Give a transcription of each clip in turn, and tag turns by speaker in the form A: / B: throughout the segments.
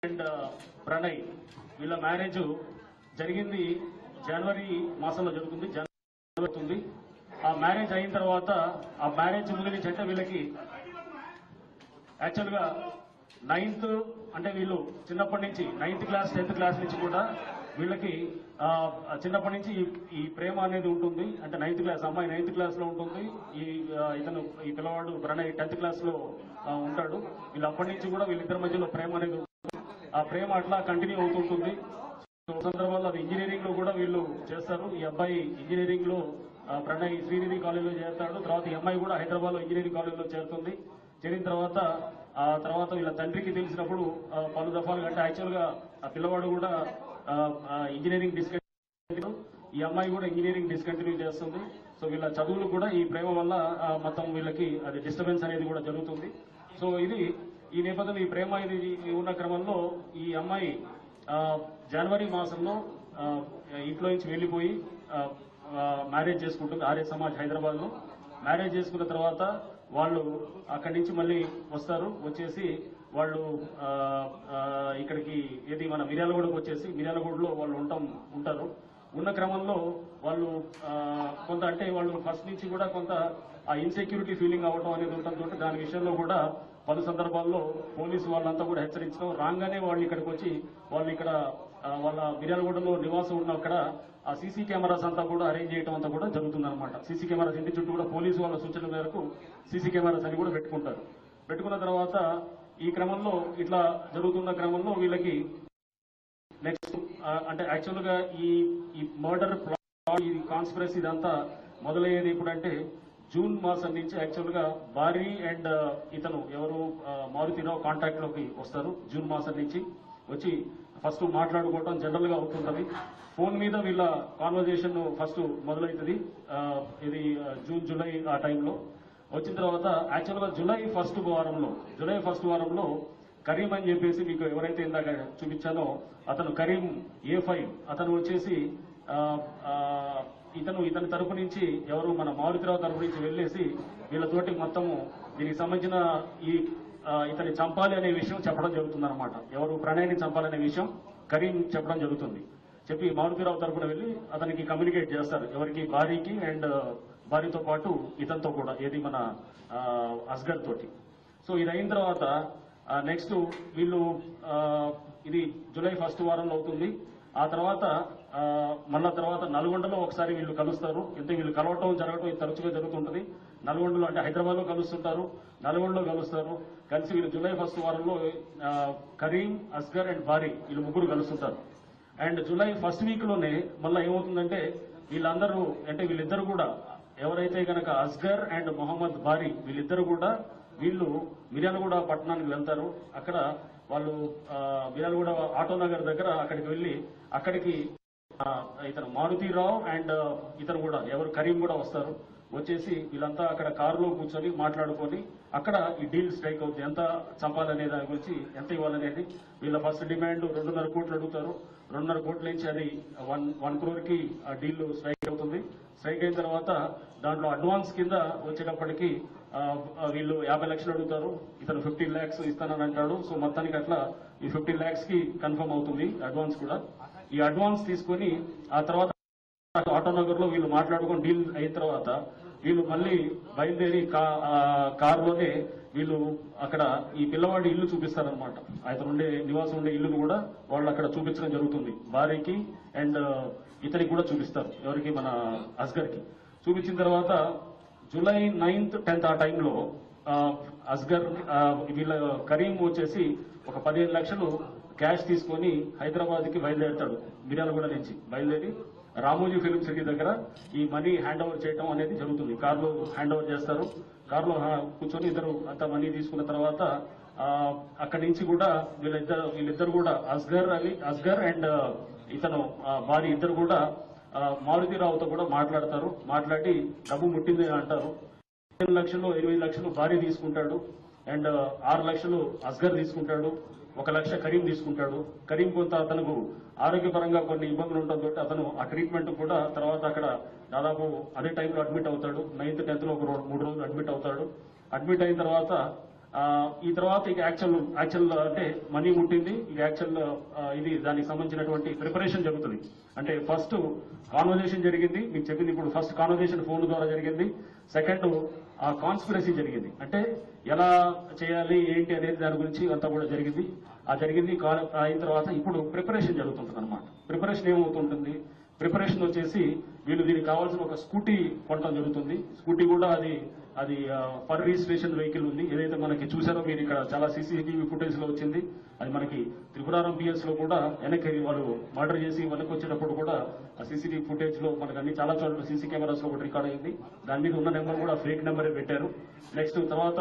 A: and Pranay వీళ్ళ marriage జరిగింది జనవరి మాసంలో జరుగుతుంది జనవరి అవుతుంది ఆ మ్యారేజ్ అయిన తర్వాత ఆ మ్యారేజ్ ముందు నుంచి అంటే వీళ్ళకి యాక్చువల్ గా నైన్త్ అంటే వీళ్ళు చిన్నప్పటి నుంచి నైన్త్ క్లాస్ టెన్త్ క్లాస్ నుంచి కూడా వీళ్ళకి ఆ, చిన్నప్పటి నుంచి ఈ- ఈ ప్రేమ అనేది ఉంటుంది అంటే నైన్త్ క్లాస్ అమ్మాయి నైన్త్ క్లాస్ లో ఉంటుంది ఈ ఆ, ఇతను ఈ పిల్లవాడు ప్రణయ్ టెన్త్ క్లాస్ లో ఆ, ఉంటాడు వీళ్ళు అప్పటి నుంచి కూడా వీళ్ళిద్దరి మధ్యలో ప్రేమ అనేది ఉంటుంది ఆ ప్రేమ అట్లా కంటిన్యూ అవుతుంటుంది సో సందర్భాల్లో అది ఇంజనీరింగ్ లో కూడా వీళ్ళు చేస్తారు ఈ అబ్బాయి ఇంజనీరింగ్ లో ఆ, ప్రణయ్ శ్రీనిధి కాలేజీలో చేస్తాడు తర్వాత ఈ అమ్మాయి కూడా హైదరాబాద్ లో ఇంజనీరింగ్ కాలేజీలో చేరుతుంది చేరిన తర్వాత ఆ తర్వాత వీళ్ళ తండ్రికి తెలిసినప్పుడు ఆ, పలు దఫాలుగా అంటే యాక్చువల్ గా ఆ పిల్లవాడు కూడా ఆ, ఆ, ఇంజనీరింగ్ డిస్కంటిన్యూ ఈ అమ్మాయి కూడా ఇంజనీరింగ్ డిస్కంటిన్యూ చేస్తుంది సో వీళ్ళ చదువులు కూడా ఈ ప్రేమ వల్ల ఆ, మొత్తం వీళ్ళకి అది డిస్టర్బెన్స్ అనేది కూడా జరుగుతుంది సో ఇది ఈ నేపథ్యంలో ఈ ప్రేమ ఇది ఉన్న క్రమంలో ఈ అమ్మాయి ఆ, జనవరి మాసంలో ఆ, ఇంట్లో నుంచి వెళ్లిపోయి మ్యారేజ్ చేసుకుంటుంది ఆర్య సమాజ్ హైదరాబాద్ లో మ్యారేజ్ చేసుకున్న తర్వాత వాళ్ళు అక్కడి నుంచి మళ్ళీ వస్తారు వచ్చేసి వాళ్ళు ఆ, ఆ, ఇక్కడికి ఏది మన మిర్యాలగూడకు వచ్చేసి మిర్యాలగూడలో వాళ్ళు ఉంటాం ఉంటారు ఉన్న క్రమంలో వాళ్ళు ఆ, కొంత అంటే వాళ్ళు ఫస్ట్ నుంచి కూడా కొంత ఆ ఇన్సెక్యూరిటీ ఫీలింగ్ అవ్వడం అనేది ఉంటుంది కాబట్టి దాని విషయంలో కూడా పలు సందర్భాల్లో పోలీసు వాళ్ళంతా కూడా హెచ్చరించడం రాగానే వాళ్ళు ఇక్కడికి వచ్చి వాళ్ళు ఇక్కడ ఆ, వాళ్ళ మిర్యాలగూడలో నివాసం ఉన్న అక్కడ ఆ సీసీ కెమెరాస్ అంతా కూడా అరేంజ్ చేయడం అంతా కూడా జరుగుతుంది అనమాట సీసీ కెమెరాస్ ఇంటి చుట్టూ కూడా పోలీసు వాళ్ళ సూచనల మేరకు సీసీ కెమెరాస్ అని కూడా పెట్టుకుంటారు పెట్టుకున్న తర్వాత ఈ క్రమంలో ఇట్లా జరుగుతున్న క్రమంలో వీళ్ళకి నెక్స్ట్ అంటే యాక్చువల్ గా ఈ ఈ మర్డర్ ప్లాట్ ఈ కాన్స్పిరసీ ఇదంతా మొదలయ్యేది ఎప్పుడంటే జూన్ మాసం నుంచి యాక్చువల్ గా భారీ అండ్ ఇతను ఎవరు ఆ, మారుతిరావు కాంటాక్ట్ లోకి వస్తారు జూన్ మాసం నుంచి వచ్చి ఫస్ట్ మాట్లాడుకోవడం జనరల్ గా అవుతుంటది ఫోన్ మీద వీళ్ళ కాన్వర్జేషన్ ఫస్ట్ మొదలవుతుంది ఆ, ఇది ఆ, జూన్ జూలై ఆ టైంలో వచ్చిన తర్వాత యాక్చువల్ గా జూలై ఫస్ట్ వారంలో జూలై ఫస్ట్ వారంలో కరీం అని చెప్పేసి మీకు ఎవరైతే ఇందాక చూపించానో అతను కరీం ఏ ఫైవ్ అతను వచ్చేసి ఆ, ఆ, ఇతను ఇతని తరపు నుంచి ఎవరు మన మారుతిరావు తరపు నుంచి వెళ్ళేసి వీళ్ళతోటి మొత్తము దీనికి సంబంధించిన ఈ ఆ, ఇతని చంపాలి అనే విషయం చెప్పడం జరుగుతుంది అనమాట ఎవరు ప్రణయాన్ని చంపాలనే విషయం కరీం చెప్పడం జరుగుతుంది చెప్పి మారుతిరావు తరపున వెళ్ళి అతనికి కమ్యూనికేట్ చేస్తారు ఎవరికి భార్యకి అండ్ భార్యతో పాటు ఇతనితో కూడా ఏది మన ఆ, అస్గర్ తోటి సో ఇది అయిన తర్వాత నెక్స్ట్ వీళ్ళు ఆ, ఇది జూలై ఫస్ట్ వారంలో అవుతుంది ఆ తర్వాత ఆ, మళ్ళా తర్వాత నల్గొండలో ఒకసారి వీళ్ళు కలుస్తారు అంటే వీళ్ళు కలవటం జరగటం ఇది తరచుగా జరుగుతుంటది నల్గొండలో అంటే హైదరాబాద్ లో కలుస్తుంటారు నల్గొండలో కలుస్తారు కలిసి వీళ్ళు జూలై ఫస్ట్ వారంలో ఆ, కరీం అస్గర్ అండ్ బారీ వీళ్ళు ముగ్గురు కలుస్తుంటారు అండ్ జూలై ఫస్ట్ వీక్ లోనే మళ్ళీ ఏమవుతుందంటే వీళ్ళందరూ అంటే వీళ్ళిద్దరు కూడా ఎవరైతే గనక అస్గర్ అండ్ మొహమ్మద్ బారీ వీళ్ళిద్దరు కూడా వీళ్ళు మిర్యాలగూడ పట్టణానికి వెళ్తారు అక్కడ వాళ్ళు ఆ, మిర్యాలగూడ ఆటోనగర్ దగ్గర అక్కడికి వెళ్ళి అక్కడికి ఆ, ఇతను మారుతీరావు అండ్ ఇతను కూడా ఎవరు కరీం కూడా వస్తారు వచ్చేసి వీళ్ళంతా అక్కడ కారులో కూర్చొని మాట్లాడుకొని అక్కడ ఈ డీల్ స్ట్రైక్ అవుతుంది ఎంత చంపాలనే దాని గురించి ఎంత ఇవ్వాలనేది వీళ్ళ ఫస్ట్ డిమాండ్ రెండున్నర కోట్లు అడుగుతారు రెండున్నర కోట్ల నుంచి అది వన్ వన్ క్రోర్ కి ఆ డీల్ స్ట్రైక్ అవుతుంది స్ట్రైక్ అయిన తర్వాత దాంట్లో అడ్వాన్స్ కింద వచ్చేటప్పటికి ఆ, ఆ, వీళ్ళు యాభై లక్షలు అడుగుతారు ఇతను ఫిఫ్టీన్ ల్యాక్స్ ఇస్తానని అంటాడు సో మొత్తానికి అట్లా ఈ ఫిఫ్టీన్ ల్యాక్స్ కి కన్ఫర్మ్ అవుతుంది అడ్వాన్స్ కూడా ఈ అడ్వాన్స్ తీసుకొని ఆ తర్వాత ఆటోనగర్ లో వీళ్ళు మాట్లాడుకొని డీల్ అయిన తర్వాత వీళ్ళు మళ్ళీ బయలుదేరి కా- ఆ కారులోనే వీళ్ళు అక్కడ ఈ పిల్లవాడి ఇల్లు చూపిస్తారనమాట అతను ఉండే నివాసం ఉండే ఇల్లును కూడా వాళ్ళు అక్కడ చూపించడం జరుగుతుంది భార్యకి అండ్ ఇతనికి కూడా చూపిస్తారు ఎవరికి మన అస్గర్ కి చూపించిన తర్వాత జూలై నైన్త్ టెన్త్ ఆ టైంలో ఆ, అస్గర్ ఆ, వీళ్ళ కరీం వచ్చేసి ఒక పదిహేను లక్షలు క్యాష్ తీసుకొని హైదరాబాద్ కి బయలుదేరుతాడు మిర్యాలగూడ నుంచి బయలుదేరి రామోజీ ఫిలిం సిటీ దగ్గర ఈ మనీ హ్యాండ్ ఓవర్ చేయడం అనేది జరుగుతుంది కార్లో హ్యాండ్ ఓవర్ చేస్తారు కార్లో హా- కూర్చొని ఇద్దరు అంత మనీ తీసుకున్న తర్వాత ఆ, అక్కడి నుంచి కూడా వీళ్ళిద్దరు వీళ్ళిద్దరు కూడా అస్గర్ అలీ అస్గర్ అండ్ ఇతను ఆ, భార్య ఇద్దరు కూడా ఆ, మారుతిరావుతో కూడా మాట్లాడతారు మాట్లాడి డబ్బు ముట్టింది అంటారు పదిహేను లక్షలు ఇరవై లక్షలు భార్య తీసుకుంటాడు అండ్ ఆరు లక్షలు అస్గర్ తీసుకుంటాడు ఒక లక్ష కరీం తీసుకుంటాడు కరీం కొంత అతనుకు ఆరోగ్యపరంగా కొన్ని ఇబ్బందులు ఉండడంతో అతను ఆ ట్రీట్మెంట్ కూడా తర్వాత అక్కడ దాదాపు అదే టైంలో అడ్మిట్ అవుతాడు నైన్త్ టెన్త్ లో ఒక రో- మూడు రోజులు అడ్మిట్ అవుతాడు అడ్మిట్ అయిన తర్వాత ఆ, ఈ తర్వాత ఇక యాక్చువల్ యాక్చువల్ అంటే మనీ ముట్టింది ఇక యాక్చువల్ ఆ, ఇది దానికి సంబంధించినటువంటి ప్రిపరేషన్ జరుగుతుంది అంటే ఫస్ట్ కాన్వర్జేషన్ జరిగింది మీకు చెప్పింది ఇప్పుడు ఫస్ట్ కాన్వర్జేషన్ ఫోన్ ద్వారా జరిగింది సెకండ్ ఆ కాన్స్పిరసీ జరిగింది అంటే ఎలా చేయాలి ఏంటి అనేది దాని గురించి అంతా కూడా జరిగింది ఆ జరిగింది కా- అయిన తర్వాత ఇప్పుడు ప్రిపరేషన్ జరుగుతుంటుంది అనమాట ప్రిపరేషన్ ఏమవుతుంటుంది ప్రిపరేషన్ వచ్చేసి వీళ్ళు దీనికి కావాల్సిన ఒక స్కూటీ కొనడం జరుగుతుంది స్కూటీ కూడా అది అది ఫర్ రిజిస్ట్రేషన్ వెహికల్ ఉంది ఏదైతే మనకి చూసారో మీరు ఇక్కడ చాలా సీసీటీవీ ఫుటేజ్ లో వచ్చింది అది మనకి త్రిపురారం పిఎస్ లో కూడా వెనక్కి వాళ్ళు మర్డర్ చేసి వెనక్కి వచ్చేటప్పుడు కూడా ఆ సీసీటీవీ ఫుటేజ్ లో మనకి అన్ని చాలా చోట్ల సీసీ కెమెరాస్ లో కూడా రికార్డ్ అయింది దాని మీద ఉన్న నెంబర్ కూడా ఫేక్ నెంబరే పెట్టారు నెక్స్ట్ తర్వాత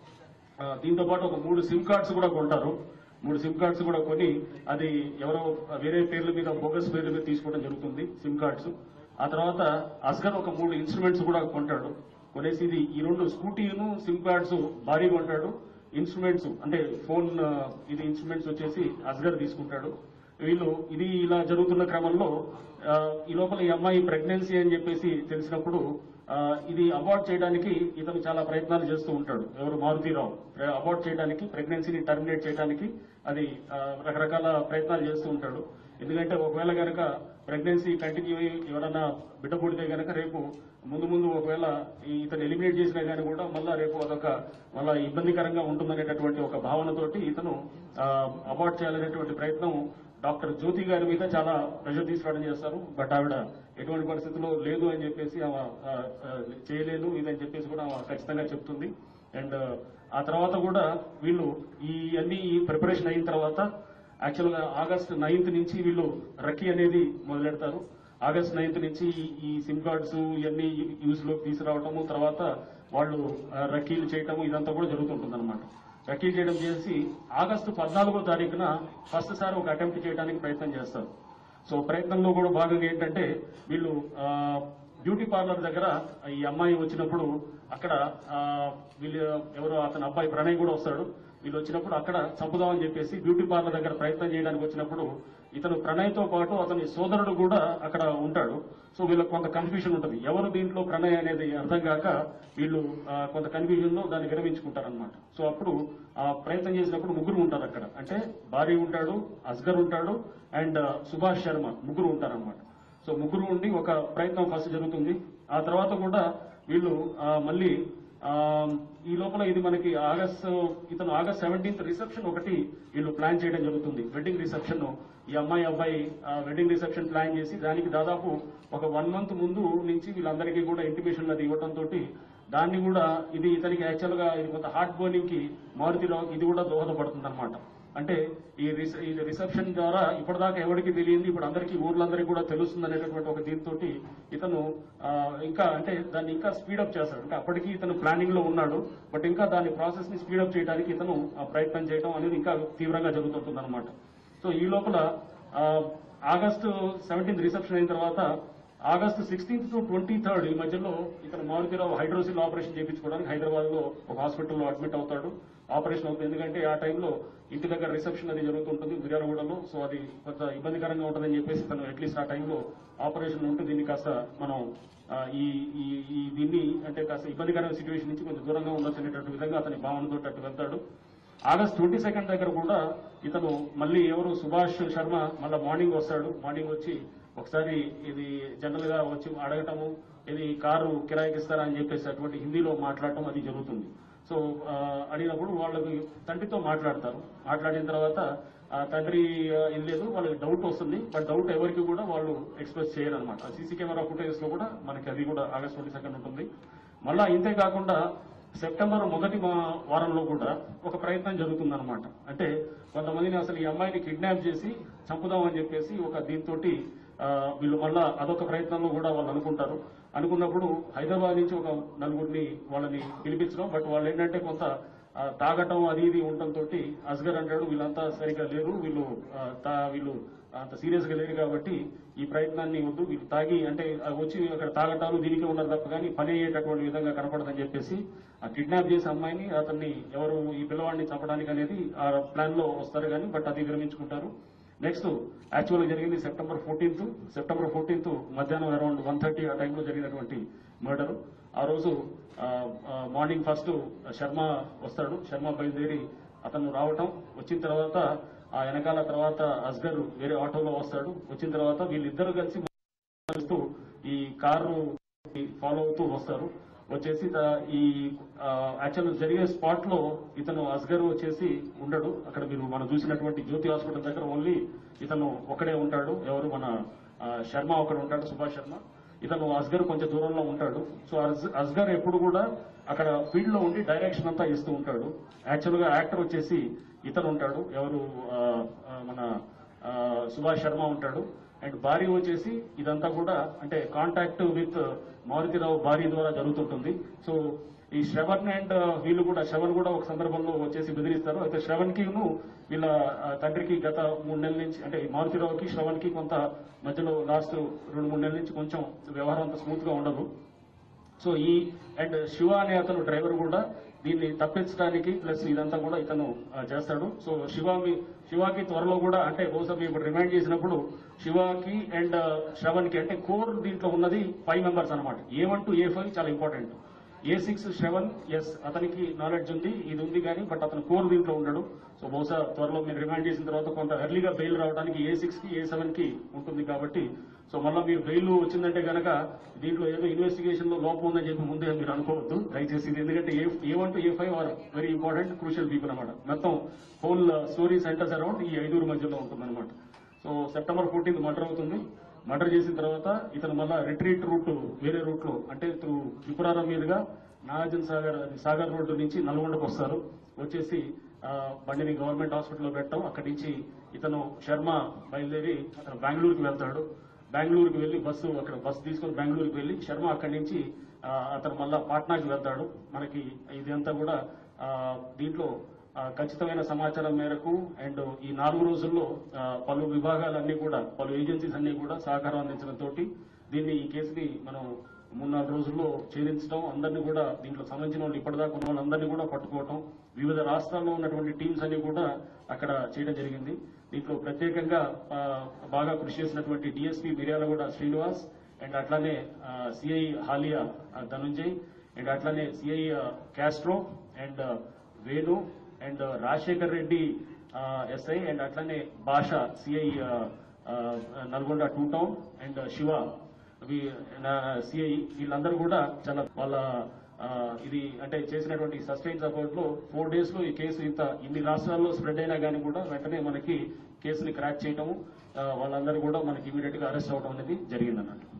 A: ఆ, దీంతో పాటు ఒక మూడు సిమ్ కార్డ్స్ కూడా కొంటారు మూడు సిమ్ కార్డ్స్ కూడా కొని అది ఎవరో వేరే పేర్ల మీద బోగస్ పేర్ల మీద తీసుకోవడం జరుగుతుంది సిమ్ కార్డ్స్ ఆ తర్వాత అస్గర్ ఒక మూడు ఇన్స్ట్రుమెంట్స్ కూడా కొంటాడు కొనేసి ఇది ఈ రెండు స్కూటీను సిమ్ కార్డ్స్ భారీగా కొంటాడు ఇన్స్ట్రుమెంట్స్ అంటే ఫోన్ ఆ, ఇది ఇన్స్ట్రుమెంట్స్ వచ్చేసి అస్గర్ తీసుకుంటాడు వీళ్ళు ఇది ఇలా జరుగుతున్న క్రమంలో ఆ, ఈ లోపల ఈ అమ్మాయి ప్రెగ్నెన్సీ అని చెప్పేసి తెలిసినప్పుడు ఆ, ఇది అబార్ట్ చేయడానికి ఇతను చాలా ప్రయత్నాలు చేస్తూ ఉంటాడు ఎవరు మారుతీరావు అబార్ట్ చేయడానికి ప్రెగ్నెన్సీని టర్మినేట్ చేయడానికి అది ఆ, రకరకాల ప్రయత్నాలు చేస్తూ ఉంటాడు ఎందుకంటే ఒకవేళ గనక ప్రెగ్నెన్సీ కంటిన్యూ అయ్యి ఎవరైనా బిడ్డ పుడితే గనక రేపు ముందు ముందు ఒకవేళ ఈ ఇతను ఎలిమినేట్ చేసినా కానీ కూడా మళ్ళా రేపు అదొక మళ్ళా ఇబ్బందికరంగా ఉంటుందనేటటువంటి ఒక భావనతోటి ఇతను అబార్ట్ చేయాలనేటువంటి ప్రయత్నం డాక్టర్ జ్యోతి గారి మీద చాలా ప్రెషర్ తీసుకురావడం చేస్తారు బట్ ఆవిడ ఎటువంటి పరిస్థితుల్లో లేదు అని చెప్పేసి ఆమె ఆ, ఆ, చేయలేదు ఇదని చెప్పేసి కూడా ఆమె ఖచ్చితంగా చెప్తుంది అండ్ ఆ తర్వాత కూడా వీళ్ళు ఈ అన్ని ప్రిపరేషన్ అయిన తర్వాత యాక్చువల్ గా ఆగస్ట్ నైన్త్ నుంచి వీళ్ళు రక్కీ అనేది మొదలెడతారు ఆగస్ట్ నైన్త్ నుంచి ఈ- ఈ సిమ్ కార్డ్స్ ఇవన్నీ యూజ్ లోకి తీసుకురావటము తర్వాత వాళ్ళు ఆ, రక్కీలు చేయటము ఇదంతా కూడా జరుగుతుంటుంది అనమాట రక్కీలు చేయడం చేసి ఆగస్టు పద్నాలుగో తారీఖున ఫస్ట్ సారి ఒక అటెంప్ట్ చేయడానికి ప్రయత్నం చేస్తారు సో ప్రయత్నంలో కూడా భాగంగా ఏంటంటే వీళ్ళు ఆ, బ్యూటీ పార్లర్ దగ్గర ఈ అమ్మాయి వచ్చినప్పుడు అక్కడ ఆ, వీళ్ళు ఎవరో అతని అబ్బాయి ప్రణయ్ కూడా వస్తాడు వీళ్ళు వచ్చినప్పుడు అక్కడ చంపుదామని చెప్పేసి బ్యూటీ పార్లర్ దగ్గర ప్రయత్నం చేయడానికి వచ్చినప్పుడు ఇతను ప్రణయ్తో పాటు అతని సోదరుడు కూడా అక్కడ ఉంటాడు సో వీళ్ళకి కొంత కన్ఫ్యూజన్ ఉంటుంది ఎవరు దీంట్లో ప్రణయ్ అనేది అర్థం కాక వీళ్ళు ఆ, కొంత కన్ఫ్యూజన్ లో దాన్ని విరమించుకుంటారనమాట సో అప్పుడు ఆ ప్రయత్నం చేసినప్పుడు ముగ్గురు ఉంటారు అక్కడ అంటే భార్య ఉంటాడు అస్గర్ ఉంటాడు అండ్ సుభాష్ శర్మ ముగ్గురు ఉంటారన్నమాట సో ముగ్గురు ఉండి ఒక ప్రయత్నం ఫస్ట్ జరుగుతుంది ఆ తర్వాత కూడా వీళ్ళు ఆ, మళ్ళీ ఆ, ఈ లోపల ఇది మనకి ఆగస్ట్ ఇతను ఆగస్ట్ సెవెంటీన్త్ రిసెప్షన్ ఒకటి వీళ్ళు ప్లాన్ చేయడం జరుగుతుంది వెడ్డింగ్ రిసెప్షన్ ఈ అమ్మాయి అబ్బాయి వెడ్డింగ్ రిసెప్షన్ ప్లాన్ చేసి దానికి దాదాపు ఒక వన్ మంత్ ముందు నుంచి వీళ్ళందరికీ కూడా ఇంటిమేషన్ అది ఇవ్వడం తోటి దాన్ని కూడా ఇది ఇతనికి యాక్చువల్ గా ఇది కొంత హార్ట్ బర్నింగ్ కి మారుతిలో ఇది కూడా దోహదపడుతుంది అనమాట అంటే ఈ రిస- ఈ రిసెప్షన్ ద్వారా ఇప్పటిదాకా ఎవరికి తెలియంది ఇప్పుడు అందరికీ ఊర్లందరికీ కూడా తెలుస్తుంది అనేటటువంటి ఒక దీంతో ఇతను ఆ, ఇంకా అంటే దాన్ని ఇంకా స్పీడప్ చేస్తాడు అంటే అప్పటికి ఇతను ప్లానింగ్ లో ఉన్నాడు బట్ ఇంకా దాని ప్రాసెస్ ని స్పీడప్ చేయడానికి ఇతను ఆ, ప్రయత్నం చేయడం అనేది ఇంకా తీవ్రంగా జరుగుతుంటుంది అనమాట సో ఈ లోపల ఆ, ఆగస్టు సెవెంటీన్త్ రిసెప్షన్ అయిన తర్వాత August sixteenth to twenty third ఈ మధ్యలో ఇతను మారుతిరావు హైడ్రోసిల్ ఆపరేషన్ చేయించుకోవడానికి హైదరాబాద్ లో ఒక హాస్పిటల్లో అడ్మిట్ అవుతాడు ఆపరేషన్ అవుతుంది ఎందుకంటే ఆ టైంలో ఇంటి దగ్గర రిసెప్షన్ అది జరుగుతుంటుంది మిర్యాలగూడలో సో అది కొంత ఇబ్బందికరంగా ఉంటుందని చెప్పేసి తను అట్లీస్ట్ ఆ టైంలో ఆపరేషన్ ఉంటే దీన్ని కాస్త మనం ఆ, ఈ ఈ ఈ దీన్ని అంటే కాస్త ఇబ్బందికరమైన సిచ్యువేషన్ నుంచి కొంచెం దూరంగా ఉండొచ్చు అనేటటువంటి విధంగా అతని భావనతో అటు వెళ్తాడు ఆగస్ట్ ట్వంటీ సెకండ్ దగ్గర కూడా ఇతను మళ్ళీ ఎవరు సుభాష్ శర్మ మళ్ళీ మార్నింగ్ వస్తాడు మార్నింగ్ వచ్చి ఒకసారి ఇది జనరల్ గా వచ్చి అడగటము ఇది కారు కిరాయికి ఇస్తారా అని చెప్పేసి అటువంటి హిందీలో మాట్లాడటం అది జరుగుతుంది సో ఆ, అడిగినప్పుడు వాళ్ళకి తండ్రితో మాట్లాడతారు మాట్లాడిన తర్వాత ఆ తండ్రి ఆ, ఇది లేదు వాళ్ళకి డౌట్ వస్తుంది బట్ డౌట్ ఎవరికి కూడా వాళ్ళు ఎక్స్ప్రెస్ చేయరు అనమాట సీసీ కెమెరా ఫుటేజెస్ లో కూడా మనకి అది కూడా ఆగస్ట్ ట్వంటీ సెకండ్ ఉంటుంది మళ్ళా ఇంతే కాకుండా సెప్టెంబర్ మొదటి మా- వారంలో కూడా ఒక ప్రయత్నం జరుగుతుందన్నమాట అంటే కొంతమందిని అసలు ఈ అమ్మాయిని కిడ్నాప్ చేసి చంపుదామని చెప్పేసి ఒక దీంతో వీళ్ళు మళ్ళా అదొక ప్రయత్నంలో కూడా వాళ్ళు అనుకుంటారు అనుకున్నప్పుడు హైదరాబాద్ నుంచి ఒక నలుగురిని వాళ్ళని పిలిపించడం బట్ వాళ్ళు ఏంటంటే కొంత ఆ, తాగటం అది ఇది ఉండటంతో అస్గర్ అంటాడు వీళ్ళంతా సరిగ్గా లేరు వీళ్ళు ఆ, తా- వీళ్ళు అంత సీరియస్ గా లేరు కాబట్టి ఈ ప్రయత్నాన్ని వద్దు వీళ్ళు తాగి అంటే ఆ వచ్చి అక్కడ తాగటాలు దీనికి ఉన్నారు తప్ప కానీ పని అయ్యేటటువంటి విధంగా కనపడదని చెప్పేసి ఆ కిడ్నాప్ చేసే అమ్మాయిని అతన్ని ఎవరు ఈ పిల్లవాడిని చంపడానికి అనేది ఆ ప్లాన్ లో వస్తారు కానీ బట్ అది విరమించుకుంటారు నెక్స్ట్ యాక్చువల్ జరిగింది సెప్టెంబర్ ఫోర్టీన్త్ సెప్టెంబర్ ఫోర్టీన్త్ మధ్యాహ్నం అరౌండ్ వన్ థర్టీ ఆ టైంలో జరిగినటువంటి మర్డర్ ఆ రోజు ఆ, ఆ, మార్నింగ్ ఫస్ట్ శర్మ వస్తాడు శర్మ బయలుదేరి అతను రావటం వచ్చిన తర్వాత ఆ వెనకాల తర్వాత అస్గర్ వేరే ఆటోలో వస్తాడు వచ్చిన తర్వాత వీళ్ళిద్దరు కలిసి చేస్తూ ఈ కారు ఫాలో అవుతూ వస్తారు వచ్చేసి త- ఈ యాక్చువల్ జరిగే స్పాట్ లో ఇతను అస్గర్ వచ్చేసి ఉండడు అక్కడ మీరు మనం చూసినటువంటి జ్యోతి హాస్పిటల్ దగ్గర ఓన్లీ ఇతను ఒకడే ఉంటాడు ఎవరు మన ఆ, శర్మ ఒకడు ఉంటాడు సుభాష్ శర్మ ఇతను అస్గర్ కొంచెం దూరంలో ఉంటాడు సో అస్- అస్గర్ ఎప్పుడు కూడా అక్కడ ఫీల్డ్ లో ఉండి డైరెక్షన్ అంతా ఇస్తూ ఉంటాడు యాక్చువల్ గా యాక్టర్ వచ్చేసి ఇతను ఉంటాడు ఎవరు ఆ, ఆ, మన ఆ, సుభాష్ శర్మ ఉంటాడు అండ్ భార్య వచ్చేసి ఇదంతా కూడా అంటే కాంటాక్ట్ విత్ మారుతిరావు భార్య ద్వారా జరుగుతుంటుంది సో ఈ శ్రవణ్ అండ్ వీళ్ళు కూడా శ్రవణ్ కూడా ఒక సందర్భంలో వచ్చేసి బెదిరిస్తారు అయితే శ్రవణ్ కి వీళ్ళ ఆ, తండ్రికి గత మూడు నెలల నుంచి అంటే ఈ మారుతిరావుకి శ్రవణ్ కి కొంత మధ్యలో లాస్ట్ రెండు మూడు నెలల నుంచి కొంచెం వ్యవహారం అంత స్మూత్ గా ఉండదు సో ఈ అండ్ శివ అనే అతను డ్రైవర్ కూడా దీన్ని తప్పించడానికి ప్లస్ ఇదంతా కూడా ఇతను ఆ, చేస్తాడు సో శివ మీ- శివాకి త్వరలో కూడా అంటే బహుశా మేము ఇప్పుడు రిమైండ్ చేసినప్పుడు శివాకి అండ్ శ్రవణ్ కి అంటే కోర్ దీంట్లో ఉన్నది ఫైవ్ మెంబర్స్ అనమాట A one two A five చాలా important A six Shravan S అతనికి నాలెడ్జ్ ఉంది ఇది ఉంది కానీ బట్ అతను కోర్ దీంట్లో ఉండడు సో బహుశా త్వరలో మీరు రిమైండ్ చేసిన తర్వాత కొంత ఎర్లీగా బెయిల్ రావడానికి ఏ సిక్స్ కి ఏ సెవెన్ కి ఉంటుంది కాబట్టి సో మళ్ళీ మీరు బెయిల్ వచ్చిందంటే గనక దీంట్లో ఏదో ఇన్వెస్టిగేషన్ లో లోపం ఉందని చెప్పి ముందే మీరు అనుకోవద్దు దయచేసి ఇది ఎందుకంటే A A one two A five are very important crucial people అనమాట మొత్తం హోల్ స్టోరీ సెంటర్స్ అరౌండ్ ఈ ఐదుగురు మధ్యలో ఉంటుంది సో సెప్టెంబర్ ఫోర్టీన్త్ మర్డర్ అవుతుంది మర్డర్ చేసిన తర్వాత ఇతను మళ్ళా రిట్రీట్ రూట్ వేరే రూట్ లో అంటే త్రూ త్రిపురారం మీదుగా నాగార్జున సాగర్ సాగర్ రోడ్డు నుంచి నల్గొండకు వస్తారు వచ్చేసి ఆ, బండిని గవర్నమెంట్ హాస్పిటల్లో పెట్టడం అక్కడి నుంచి ఇతను శర్మ బయలుదేరి అతను బెంగళూరుకి వెళ్తాడు బెంగళూరుకి వెళ్లి బస్సు అక్కడ బస్సు తీసుకొని బెంగళూరుకి వెళ్లి శర్మ అక్కడి నుంచి ఆ, అతను మళ్ళా పాట్నాకి వెళ్తాడు మనకి ఇదంతా కూడా ఆ, దీంట్లో ఆ, ఖచ్చితమైన సమాచారం మేరకు అండ్ ఈ నాలుగు రోజుల్లో ఆ, పలు విభాగాలన్నీ కూడా పలు ఏజెన్సీస్ అన్ని కూడా సహకారం అందించడంతో దీన్ని ఈ కేసుని మనం మూడు నాలుగు రోజుల్లో ఛేదించడం అందరినీ కూడా దీంట్లో సంబంధించిన వాళ్ళు ఇప్పటిదాకా ఉన్న వాళ్ళందరినీ కూడా పట్టుకోవటం వివిధ రాష్ట్రాల్లో ఉన్నటువంటి టీమ్స్ అన్ని కూడా అక్కడ చేయడం జరిగింది దీంట్లో ప్రత్యేకంగా ఆ, బాగా కృషి చేసినటువంటి డిఎస్పీ మిర్యాలగూడ శ్రీనివాస్ అండ్ అట్లానే సిఐ హాలియా ఆ, ధనుంజయ్ అండ్ అట్లానే CI Castro and Venu and Rajasekhar Reddy SI and అట్లానే Basha CI Nalgonda two town and Siva CI వీళ్ళందరూ కూడా చాలా వాళ్ళ ఆ, ఇది అంటే చేసినటువంటి సస్టైన్ సపోర్ట్ లో ఫోర్ డేస్ లో ఈ కేసు ఇంత ఇన్ని రాష్ట్రాల్లో స్ప్రెడ్ అయినా కానీ కూడా వెంటనే మనకి కేసుని క్రాక్ చేయటము ఆ, వాళ్ళందరూ కూడా మనకి ఇమీడియట్ గా అరెస్ట్ అవడం అనేది జరిగిందన్నట్టు